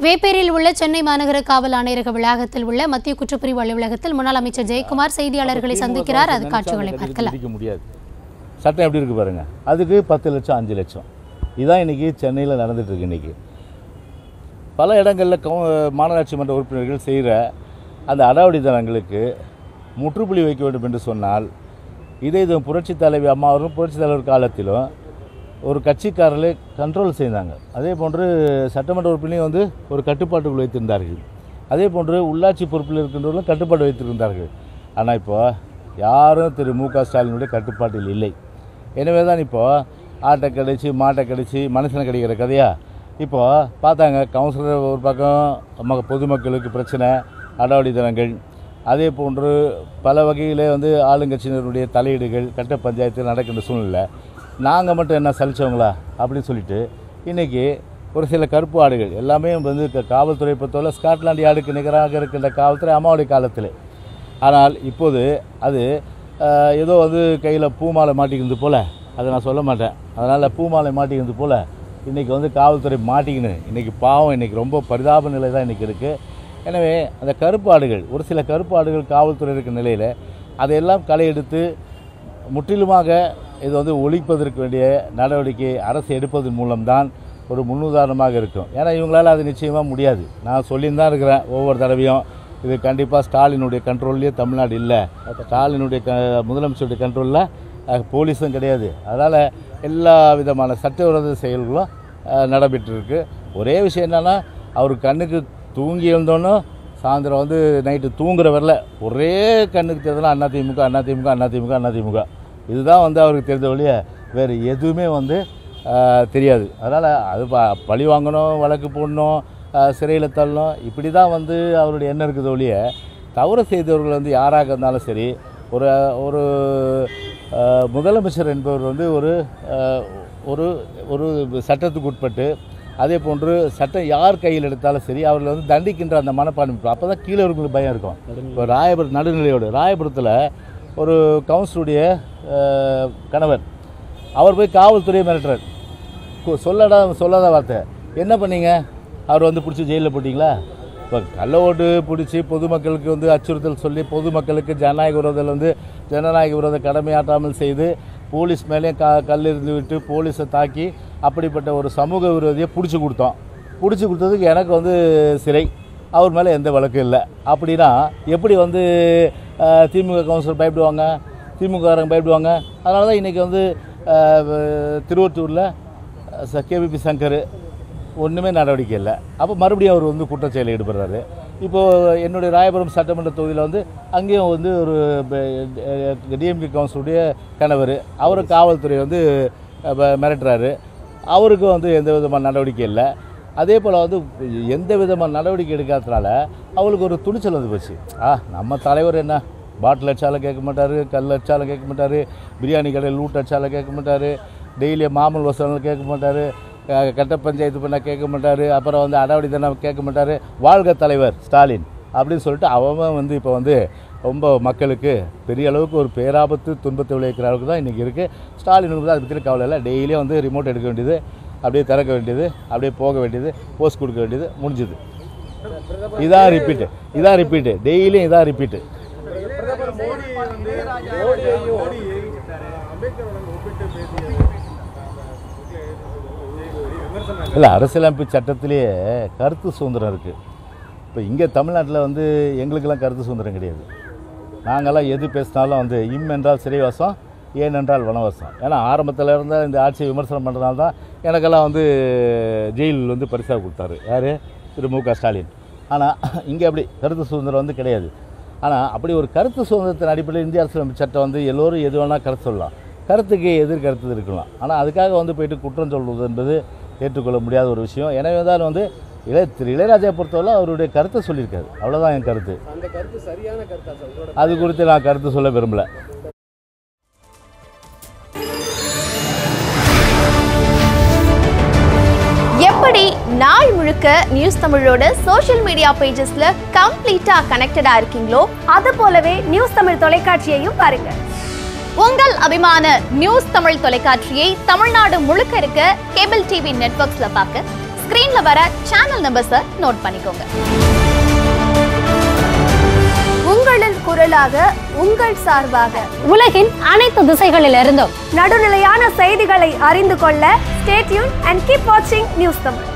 வேப்பேரியில் உள்ள சென்னை மாநகர காவல் ஆணையரக வளாகத்தில் உள்ள மத்திய குற்றப்பிரிவு அலுவலகத்தில் முன்னாள் அமைச்சர் ஜெயக்குமார் செய்தியாளர்களை சந்திக்கிறார் அது காட்சிகளை பார்க்கலாம் பிடிக்க முடியாது சட்டம் எப்படி இருக்கு பாருங்க அதுக்கு பத்து லட்சம் அஞ்சு லட்சம் இதான் இன்னைக்கு சென்னையில் நடந்துட்டு இருக்கு இன்னைக்கு பல இடங்களில் கவு மாநகராட்சி மன்ற உறுப்பினர்கள் செய்கிற அந்த அடாவடித்தனங்களுக்கு முற்றுப்புள்ளி வைக்க வேண்டும் என்று சொன்னால் இதே இது புரட்சி தலைவி அம்மா அவர்களும் புரட்சி தலைவர் காலத்திலும் ஒரு கட்சிக்காரர்களே கண்ட்ரோல் செய்தாங்க அதே போன்று சட்டமன்ற உறுப்பினரையும் வந்து ஒரு கட்டுப்பாட்டுக்குள் வைத்திருந்தார்கள் அதே போன்று உள்ளாட்சி பொறுப்பில் இருக்கின்றவர்களும் கட்டுப்பாடு வைத்திருந்தார்கள் ஆனால் இப்போ யாரும் திரு மு க ஸ்டாலினுடைய கட்டுப்பாட்டில் இல்லை எனவே தான் இப்போது ஆட்டை கடிச்சு மாட்டை கடிச்சு மனுஷனை கிடைக்கிற கதையா இப்போது பார்த்தாங்க கவுன்சிலர் ஒரு பக்கம் ம பொதுமக்களுக்கு பிரச்சனை அடாவடித்தனங்கள் அதே போன்று பல வகையிலே வந்து ஆளுங்கட்சியினருடைய தலையீடுகள் கட்ட பஞ்சாயத்தில் நடக்கின்ற சூழ்நிலை நாங்கள் மட்டும் என்ன சலிச்சவங்களா அப்படின்னு சொல்லிட்டு இன்றைக்கி ஒரு சில கருப்பு ஆடுகள் எல்லாமே வந்து க- காவல்துறை பொறுத்தவரை ஸ்காட்லாந்து யார்டுக்கு நிகராக இருக்கின்ற காவல்துறை அம்மாவுடைய காலத்தில் ஆனால் இப்போது அது அஹ், ஏதோ வந்து கையில் பூமாலை மாட்டிக்கிறது போல் அதை நான் சொல்ல மாட்டேன் அதனால் பூமாலை மாட்டிக்கிறது போல் இன்றைக்கி வந்து காவல்துறை மாட்டிக்கின்னு இன்றைக்கி பாவம் இன்றைக்கி ரொம்ப பரிதாப நிலை தான் இன்றைக்கி இருக்குது எனவே அந்த கருப்பு ஆடுகள் ஒரு சில கருப்பு ஆடுகள் காவல்துறை இருக்கிற நிலையில் அதையெல்லாம் களை எடுத்து முற்றிலுமாக இது வந்து ஒழிப்பதற்கு வேண்டிய நடவடிக்கை அரசு எடுப்பதன் மூலம்தான் ஒரு முன்னுதாரணமாக இருக்கும் ஏன்னா இவங்களால அது நிச்சயமாக முடியாது நான் சொல்லின்னு தான் இருக்கிறேன் ஒவ்வொரு தடவையும் இது கண்டிப்பாக ஸ்டாலினுடைய கண்ட்ரோல்லையே தமிழ்நாடு இல்லை ஸ்டாலினுடைய க முதலமைச்சருடைய கண்ட்ரோலில் போலீஸும் கிடையாது அதனால் எல்லா விதமான சட்டவிரோத செயல்களும் அஹ், நடைபெற்று இருக்கு ஒரே விஷயம் என்னென்னா அவர் கண்ணுக்கு தூங்கி எழுந்தோன்னும் சாயந்தரம் வந்து நைட்டு தூங்குற வரல ஒரே கண்ணுக்கு தெரிஞ்சதுனா அதிமுக அதிமுக அதிமுக அதிமுக இதுதான் வந்து அவருக்கு தெரிஞ்ச வழிய வேறு எதுவுமே வந்து ஆஹ், தெரியாது அதனால் அது ப பழி வாங்கணும் வழக்கு போடணும் சிறையில் தள்ளணும் இப்படி தான் வந்து அவருடைய எண்ணம் இருக்குது ஒழிய தவறு செய்தவர்கள் வந்து யாராக இருந்தாலும் சரி ஒரு ஒரு ஆஹ், முதலமைச்சர் என்பவர் வந்து ஒரு ஆஹ், ஒரு ஒரு சட்டத்துக்கு உட்பட்டு அதே போன்று சட்டம் யார் கையில் எடுத்தாலும் சரி அவர்களை வந்து தண்டிக்கின்ற அந்த மனப்பான்மை அப்போ தான் கீழே இருக்கிறவங்களுக்கு பயம் இருக்கும் இப்போ ராயபுரம் நடுநிலையோடு ராயபுரத்தில் ஒரு கவுன்சிலுடைய அஹ், கணவர் அவர் போய் காவல்துறையை மிரட்டுறார் கு- சொல்லடா சொல்லாத வார்த்தை என்ன பண்ணீங்க அவர் வந்து பிடிச்சி ஜெயிலில் போட்டிங்களா இப்போ கள்ள ஓட்டு பிடிச்சி பொதுமக்களுக்கு வந்து அச்சுறுத்தல் சொல்லி பொதுமக்களுக்கு ஜனநாயக விரோதத்தில் வந்து ஜனநாயக விரோத கடமையாற்றாமல் செய்து போலீஸ் மேலேயும் க கல் இருந்து விட்டு போலீஸை தாக்கி அப்படிப்பட்ட ஒரு சமூக விரோதியை பிடிச்சி கொடுத்தோம் பிடிச்சி கொடுத்ததுக்கு எனக்கு வந்து சிறை அவர் மேலே எந்த வழக்கும் இல்லை அப்படின்னா எப்படி வந்து அஹ், திமுக கவுன்சிலர் பயப்படுவாங்க திமுககாரங்க பயப்படுவாங்க அதனால தான் இன்றைக்கி வந்து அஹ், திருவொற்றூரில் கேபிபி சங்கர் ஒன்றுமே நடவடிக்கை இல்லை அப்போ மறுபடியும் அவர் வந்து குற்றச்செயலில் ஈடுபடுறாரு இப்போது என்னுடைய ராயபுரம் சட்டமன்ற தொகுதியில் வந்து அங்கேயும் வந்து ஒரு டிஎம்கே கவுன்சிலுடைய கணவர் அவர் காவல்துறை வந்து அஹ், ம- மிரட்டுறாரு அவருக்கும் வந்து எந்த விதமான நடவடிக்கை இல்லை அதே போல் வந்து எந்த விதமான நடவடிக்கை எடுக்காததுனால அவளுக்கு ஒரு துணிச்சல் வந்து போச்சு ஆ நம்ம தலைவர் என்ன பாட்டில் அடிச்சாலும் கேட்க மாட்டார் கல் அடிச்சாலும் கேட்க மாட்டார் பிரியாணி கடையில் லூட் அடிச்சாலும் கேட்க மாட்டார் டெய்லி மாமல் வசூலும் கேட்க மாட்டார் கட்ட பஞ்சாயத்து பண்ணால் கேட்க மாட்டார் அப்புறம் வந்து அடாவடி தானே கேட்க மாட்டார் வாழ்க தலைவர் ஸ்டாலின் அப்படின்னு சொல்லிட்டு அவன் வந்து இப்போ வந்து ரொம்ப மக்களுக்கு பெரிய அளவுக்கு ஒரு பேராபத்து துன்பத்தை விளைவிக்கிற அளவுக்கு தான் இன்றைக்கி இருக்குது ஸ்டாலினுக்கு தான் அதை பற்றி கவலை இல்லை டெய்லியும் வந்து ரிமோட் எடுக்க வேண்டியது அப்படியே திறக்க வேண்டியது அப்படியே போக வேண்டியது போஸ்ட் கொடுக்க வேண்டியது முடிஞ்சுது இதான் ரிப்பீட்டு இதான் ரிப்பீட்டு டெய்லியும் இதான் ரிப்பீட்டு பிரதமர் மோடி வந்து மோடியையும் மோடி அம்பேத்கரோட ஒப்பிட்டு பேசிய விமர்சனம் இல்லை அரசியலமைப்பு சட்டத்திலேயே கருத்து சுதந்திரம் இருக்குது இப்போ இங்கே தமிழ்நாட்டில் வந்து எங்களுக்கெல்லாம் கருத்து சுதந்திரம் கிடையாது நாங்கள்லாம் எது பேசினாலும் வந்து இம் என்றால் சிறைவாசம் ஏன் என்றால் வனவாசம் ஏன்னா ஆரம்பத்தில் இருந்த இந்த ஆட்சியை விமர்சனம் பண்ணுறதுனால தான் எனக்கெல்லாம் வந்து ஜெயில் வந்து பரிசாக கொடுத்தாரு யார் திரு மு க ஸ்டாலின் ஆனால் இங்கே அப்படி கருத்து சுதந்திரம் வந்து கிடையாது ஆனால் அப்படி ஒரு கருத்து சுதந்திரத்தின் அடிப்படையில் இந்திய அரசியலமைப்பு சட்டம் வந்து எல்லோரும் எது வேணால் கருத்து சொல்லலாம் கருத்துக்கு எதிர் கருத்து இருக்கலாம் ஆனால் அதுக்காக வந்து போயிட்டு குற்றம் சொல்வது என்பது ஏற்றுக்கொள்ள முடியாத ஒரு விஷயம் எனவே தான் வந்து இளைய திரு இளையராஜா பொறுத்தவரை அவருடைய கருத்தை சொல்லியிருக்காரு அவ்வளோதான் என் கருத்து அந்த கருத்து சரியான கருத்தா சார் உங்களோட அது குறித்து நான் கருத்து சொல்ல விரும்பல எப்படி நாள் முழுக்க நியூஸ் தமிழோட சோஷியல் மீடியா பேஜஸ்ல கம்ப்ளீட்டா கனெக்டடா இருக்கீங்களோ அது போலவே நியூஸ் தமிழ் தொலைக்காட்சியையும் பாருங்க உங்கள் அபிமான நியூஸ் தமிழ் தொலைக்காட்சியை தமிழ்நாடு முழுக்க இருக்க கேபிள் டிவி நெட்வொர்க்ஸ்ல பார்க்க ஸ்கிரீன்ல வர சேனல் நம்பர்ஸை நோட் பண்ணிக்கோங்க உங்களின் குரலாக உங்கள் சார்பாக உலகின் அனைத்து திசைகளிலிருந்தும் நடுநிலையான செய்திகளை அறிந்து கொள்ள ஸ்டேட்யூன் அண்ட் கீப் வாட்சிங் நியூஸ் தமிழ்